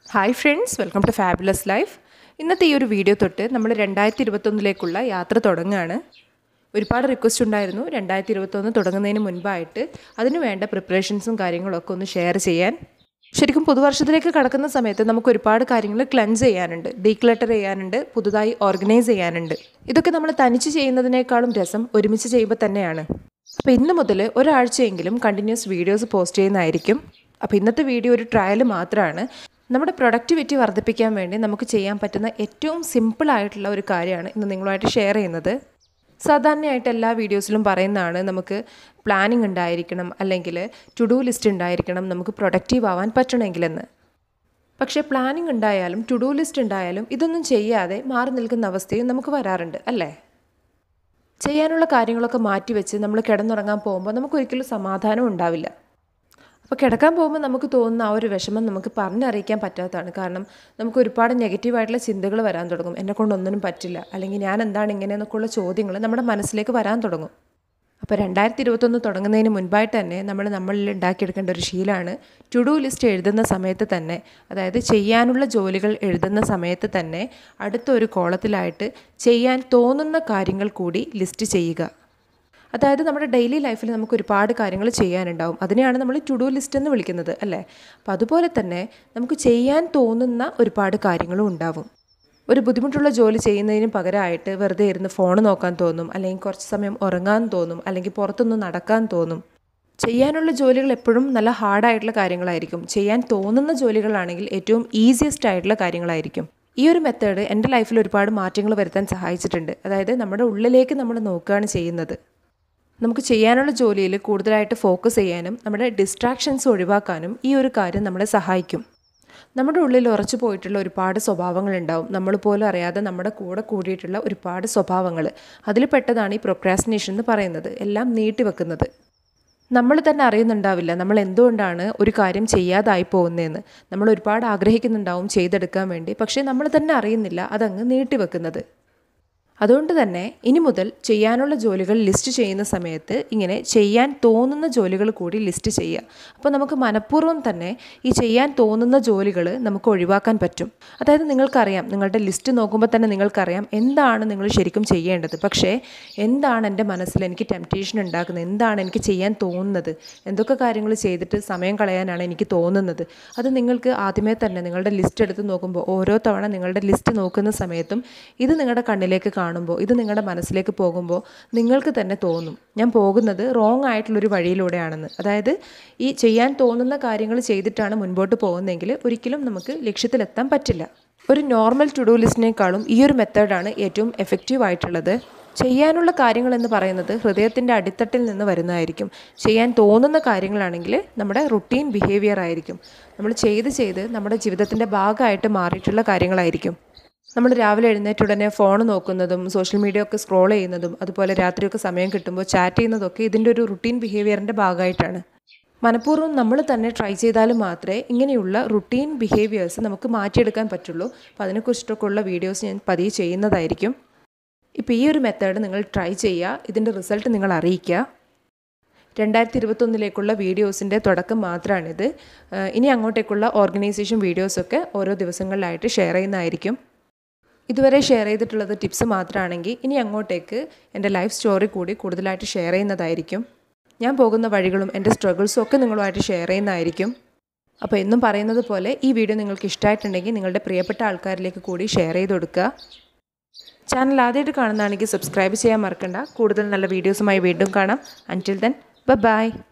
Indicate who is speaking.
Speaker 1: hi friends welcome to fabulous life ഇന്നത്തെ ഈ ഒരു വീഡിയോ തൊട്ട് നമ്മൾ രണ്ടായിരത്തി ഇരുപത്തൊന്നിലേക്കുള്ള യാത്ര തുടങ്ങുകയാണ് ഒരുപാട് റിക്വസ്റ്റ് ഉണ്ടായിരുന്നു രണ്ടായിരത്തി ഇരുപത്തൊന്ന് തുടങ്ങുന്നതിന് മുൻപായിട്ട് അതിന് വേണ്ട പ്രിപ്പറേഷൻസും കാര്യങ്ങളൊക്കെ ഒന്ന് ഷെയർ ചെയ്യാൻ ശരിക്കും പുതുവർഷത്തിലേക്ക് കടക്കുന്ന സമയത്ത് നമുക്ക് ഒരുപാട് കാര്യങ്ങൾ ക്ലൻസ് ചെയ്യാനുണ്ട് ഡീക്ലട്ടർ ചെയ്യാനുണ്ട് പുതുതായി ഓർഗനൈസ് ചെയ്യാനുണ്ട് ഇതൊക്കെ നമ്മൾ തനിച്ച് ചെയ്യുന്നതിനേക്കാളും രസം ഒരുമിച്ച് ചെയ്യുമ്പോൾ തന്നെയാണ് അപ്പോൾ ഇന്ന് മുതൽ ഒരാഴ്ചയെങ്കിലും കണ്ടിന്യൂസ് വീഡിയോസ് പോസ്റ്റ് ചെയ്യുന്നതായിരിക്കും അപ്പോൾ ഇന്നത്തെ വീഡിയോ ഒരു ട്രയൽ മാത്രമാണ് നമ്മുടെ പ്രൊഡക്ടിവിറ്റി വർദ്ധിപ്പിക്കാൻ വേണ്ടി നമുക്ക് ചെയ്യാൻ പറ്റുന്ന ഏറ്റവും സിമ്പിൾ ആയിട്ടുള്ള ഒരു കാര്യമാണ് ഇന്ന് നിങ്ങളുമായിട്ട് ഷെയർ ചെയ്യുന്നത് സാധാരണയായിട്ട് എല്ലാ വീഡിയോസിലും പറയുന്നതാണ് നമുക്ക് പ്ലാനിങ് ഉണ്ടായിരിക്കണം അല്ലെങ്കിൽ ടു ഡു ലിസ്റ്റ് ഉണ്ടായിരിക്കണം നമുക്ക് പ്രൊഡക്റ്റീവ് ആവാൻ പറ്റണമെങ്കിലെന്ന് പക്ഷേ പ്ലാനിങ് ഉണ്ടായാലും ടു ഡു ലിസ്റ്റ് ഉണ്ടായാലും ഇതൊന്നും ചെയ്യാതെ മാറി നിൽക്കുന്ന അവസ്ഥയും നമുക്ക് വരാറുണ്ട് അല്ലേ ചെയ്യാനുള്ള കാര്യങ്ങളൊക്കെ മാറ്റിവെച്ച് നമ്മൾ കിടന്നുറങ്ങാൻ പോകുമ്പോൾ നമുക്കൊരിക്കലും സമാധാനം ഉണ്ടാവില്ല അപ്പോൾ കിടക്കാൻ പോകുമ്പോൾ നമുക്ക് തോന്നുന്ന ആ ഒരു വിഷമം നമുക്ക് പറഞ്ഞറിയിക്കാൻ പറ്റാത്തതാണ് കാരണം നമുക്ക് ഒരുപാട് നെഗറ്റീവായിട്ടുള്ള ചിന്തകൾ വരാൻ തുടങ്ങും എന്നെ കൊണ്ടൊന്നിനും പറ്റില്ല അല്ലെങ്കിൽ ഞാൻ എന്താണ് ഇങ്ങനെയെന്നൊക്കെയുള്ള ചോദ്യങ്ങൾ നമ്മുടെ മനസ്സിലേക്ക് വരാൻ തുടങ്ങും അപ്പോൾ രണ്ടായിരത്തി ഇരുപത്തൊന്ന് തുടങ്ങുന്നതിന് മുൻപായിട്ട് തന്നെ നമ്മൾ നമ്മളിൽ ഉണ്ടാക്കിയെടുക്കേണ്ട ഒരു ശീലമാണ് ടു ഡു ലിസ്റ്റ് എഴുതുന്ന സമയത്ത് തന്നെ അതായത് ചെയ്യാനുള്ള ജോലികൾ എഴുതുന്ന സമയത്ത് തന്നെ അടുത്ത ഒരു കോളത്തിലായിട്ട് ചെയ്യാൻ തോന്നുന്ന കാര്യങ്ങൾ കൂടി ലിസ്റ്റ് ചെയ്യുക അതായത് നമ്മുടെ ഡെയിലി ലൈഫിൽ നമുക്ക് ഒരുപാട് കാര്യങ്ങൾ ചെയ്യാനുണ്ടാവും അതിനെയാണ് നമ്മൾ ടു ഡു ലിസ്റ്റ് എന്ന് വിളിക്കുന്നത് അല്ലേ അപ്പോൾ അതുപോലെ തന്നെ നമുക്ക് ചെയ്യാൻ തോന്നുന്ന ഒരുപാട് കാര്യങ്ങളും ഉണ്ടാവും ഒരു ബുദ്ധിമുട്ടുള്ള ജോലി ചെയ്യുന്നതിന് പകരമായിട്ട് വെറുതെ ഇരുന്ന് ഫോൺ നോക്കാൻ തോന്നും അല്ലെങ്കിൽ കുറച്ച് സമയം ഉറങ്ങാൻ തോന്നും അല്ലെങ്കിൽ പുറത്തൊന്ന് നടക്കാൻ തോന്നും ചെയ്യാനുള്ള ജോലികൾ എപ്പോഴും നല്ല ഹാർഡായിട്ടുള്ള കാര്യങ്ങളായിരിക്കും ചെയ്യാൻ തോന്നുന്ന ജോലികളാണെങ്കിൽ ഏറ്റവും ഈസിയസ്റ്റ് ആയിട്ടുള്ള കാര്യങ്ങളായിരിക്കും ഈ ഒരു മെത്തേഡ് എൻ്റെ ലൈഫിൽ ഒരുപാട് മാറ്റങ്ങൾ വരുത്താൻ സഹായിച്ചിട്ടുണ്ട് അതായത് നമ്മുടെ ഉള്ളിലേക്ക് നമ്മൾ നോക്കുകയാണ് ചെയ്യുന്നത് നമുക്ക് ചെയ്യാനുള്ള ജോലിയിൽ കൂടുതലായിട്ട് ഫോക്കസ് ചെയ്യാനും നമ്മുടെ ഡിസ്ട്രാക്ഷൻസ് ഒഴിവാക്കാനും ഈ ഒരു കാര്യം നമ്മളെ സഹായിക്കും നമ്മുടെ ഉള്ളിൽ ഉറച്ചു പോയിട്ടുള്ള ഒരുപാട് സ്വഭാവങ്ങളുണ്ടാവും നമ്മൾ പോലും അറിയാതെ നമ്മുടെ കൂടെ കൂടിയിട്ടുള്ള ഒരുപാട് സ്വഭാവങ്ങൾ അതിൽ പെട്ടതാണ് ഈ പ്രൊക്രാസിനേഷൻ എന്ന് പറയുന്നത് എല്ലാം നീട്ടിവെക്കുന്നത് നമ്മൾ തന്നെ അറിയുന്നുണ്ടാവില്ല നമ്മൾ എന്തുകൊണ്ടാണ് ഒരു കാര്യം ചെയ്യാതായി പോകുന്നതെന്ന് നമ്മൾ ഒരുപാട് ആഗ്രഹിക്കുന്നുണ്ടാവും ചെയ്തെടുക്കാൻ വേണ്ടി പക്ഷേ നമ്മൾ തന്നെ അറിയുന്നില്ല അതങ്ങ് നീട്ടിവെക്കുന്നത് അതുകൊണ്ട് തന്നെ ഇനി മുതൽ ചെയ്യാനുള്ള ജോലികൾ ലിസ്റ്റ് ചെയ്യുന്ന സമയത്ത് ഇങ്ങനെ ചെയ്യാൻ തോന്നുന്ന ജോലികൾ കൂടി ലിസ്റ്റ് ചെയ്യുക അപ്പോൾ നമുക്ക് മനഃപൂർവ്വം തന്നെ ഈ ചെയ്യാൻ തോന്നുന്ന ജോലികൾ നമുക്ക് ഒഴിവാക്കാൻ പറ്റും അതായത് നിങ്ങൾക്കറിയാം നിങ്ങളുടെ ലിസ്റ്റ് നോക്കുമ്പോൾ തന്നെ നിങ്ങൾക്കറിയാം എന്താണ് നിങ്ങൾ ശരിക്കും ചെയ്യേണ്ടത് പക്ഷേ എന്താണ് എൻ്റെ മനസ്സിൽ എനിക്ക് ടെംപ്റ്റേഷൻ ഉണ്ടാക്കുന്നത് എന്താണ് എനിക്ക് ചെയ്യാൻ തോന്നുന്നത് എന്തൊക്കെ കാര്യങ്ങൾ ചെയ്തിട്ട് സമയം കളയാനാണ് എനിക്ക് തോന്നുന്നത് അത് നിങ്ങൾക്ക് ആദ്യമേ തന്നെ നിങ്ങളുടെ ലിസ്റ്റ് എടുത്ത് നോക്കുമ്പോൾ ഓരോ തവണ നിങ്ങളുടെ ലിസ്റ്റ് നോക്കുന്ന സമയത്തും ഇത് നിങ്ങളുടെ കണ്ണിലേക്ക് കാണുമ്പോൾ ഇത് നിങ്ങളുടെ മനസ്സിലേക്ക് പോകുമ്പോൾ നിങ്ങൾക്ക് തന്നെ തോന്നും ഞാൻ പോകുന്നത് റോങ് ആയിട്ടുള്ളൊരു വഴിയിലൂടെയാണെന്ന് അതായത് ഈ ചെയ്യാൻ തോന്നുന്ന കാര്യങ്ങൾ ചെയ്തിട്ടാണ് മുൻപോട്ട് പോകുന്നതെങ്കിൽ ഒരിക്കലും നമുക്ക് ലക്ഷ്യത്തിലെത്താൻ പറ്റില്ല ഒരു നോർമൽ ടു ഡു ലിസ്റ്റിനേക്കാളും ഈ ഒരു മെത്തേഡാണ് ഏറ്റവും എഫക്റ്റീവ് ആയിട്ടുള്ളത് ചെയ്യാനുള്ള കാര്യങ്ങൾ എന്ന് പറയുന്നത് ഹൃദയത്തിൻ്റെ അടിത്തട്ടിൽ നിന്ന് വരുന്നതായിരിക്കും ചെയ്യാൻ തോന്നുന്ന കാര്യങ്ങളാണെങ്കിൽ നമ്മുടെ റുട്ടീൻ ബിഹേവിയർ ആയിരിക്കും നമ്മൾ ചെയ്ത് ചെയ്ത് നമ്മുടെ ജീവിതത്തിൻ്റെ ഭാഗമായിട്ട് മാറിയിട്ടുള്ള കാര്യങ്ങളായിരിക്കും നമ്മൾ രാവിലെ എഴുന്നേറ്റ് ഉടനെ ഫോൺ നോക്കുന്നതും സോഷ്യൽ മീഡിയ ഒക്കെ സ്ക്രോൾ ചെയ്യുന്നതും അതുപോലെ രാത്രിയൊക്കെ സമയം കിട്ടുമ്പോൾ ചാറ്റ് ചെയ്യുന്നതൊക്കെ ഇതിൻ്റെ ഒരു റുട്ടീൻ ബിഹേവിയറിൻ്റെ ഭാഗമായിട്ടാണ് മനഃപൂർവ്വം നമ്മൾ തന്നെ ട്രൈ ചെയ്താൽ മാത്രമേ ഇങ്ങനെയുള്ള റുട്ടീൻ ബിഹേവിയേഴ്സ് നമുക്ക് മാറ്റിയെടുക്കാൻ പറ്റുള്ളൂ അപ്പോൾ അതിനെക്കുറിച്ചിട്ടൊക്കെ ഉള്ള വീഡിയോസ് ഞാൻ പതിയെ ചെയ്യുന്നതായിരിക്കും ഇപ്പോൾ ഈ ഒരു മെത്തേഡ് നിങ്ങൾ ട്രൈ ചെയ്യുക ഇതിൻ്റെ റിസൾട്ട് നിങ്ങൾ അറിയിക്കുക രണ്ടായിരത്തി ഇരുപത്തൊന്നിലേക്കുള്ള വീഡിയോസിൻ്റെ തുടക്കം മാത്രമാണിത് ഇനി അങ്ങോട്ടേക്കുള്ള ഓർഗനൈസേഷൻ വീഡിയോസൊക്കെ ഓരോ ദിവസങ്ങളിലായിട്ട് ഷെയർ ചെയ്യുന്നതായിരിക്കും ഇതുവരെ ഷെയർ ചെയ്തിട്ടുള്ളത് ടിപ്സ് മാത്രമാണെങ്കിൽ ഇനി അങ്ങോട്ടേക്ക് എൻ്റെ ലൈഫ് സ്റ്റോറി കൂടി കൂടുതലായിട്ട് ഷെയർ ചെയ്യുന്നതായിരിക്കും ഞാൻ പോകുന്ന വഴികളും എൻ്റെ സ്ട്രഗിൾസും ഒക്കെ നിങ്ങളുമായിട്ട് ഷെയർ ചെയ്യുന്നതായിരിക്കും അപ്പോൾ എന്നും പറയുന്നത് പോലെ ഈ വീഡിയോ നിങ്ങൾക്ക് ഇഷ്ടമായിട്ടുണ്ടെങ്കിൽ നിങ്ങളുടെ പ്രിയപ്പെട്ട ആൾക്കാരിലേക്ക് കൂടി ഷെയർ ചെയ്ത് കൊടുക്കുക ചാനൽ ആദ്യമായിട്ട് കാണുന്നതാണെങ്കിൽ സബ്സ്ക്രൈബ് ചെയ്യാൻ മറക്കണ്ട കൂടുതൽ നല്ല വീഡിയോസുമായി വീണ്ടും കാണാം അൻറ്റിൽ ദെൻ ബൈ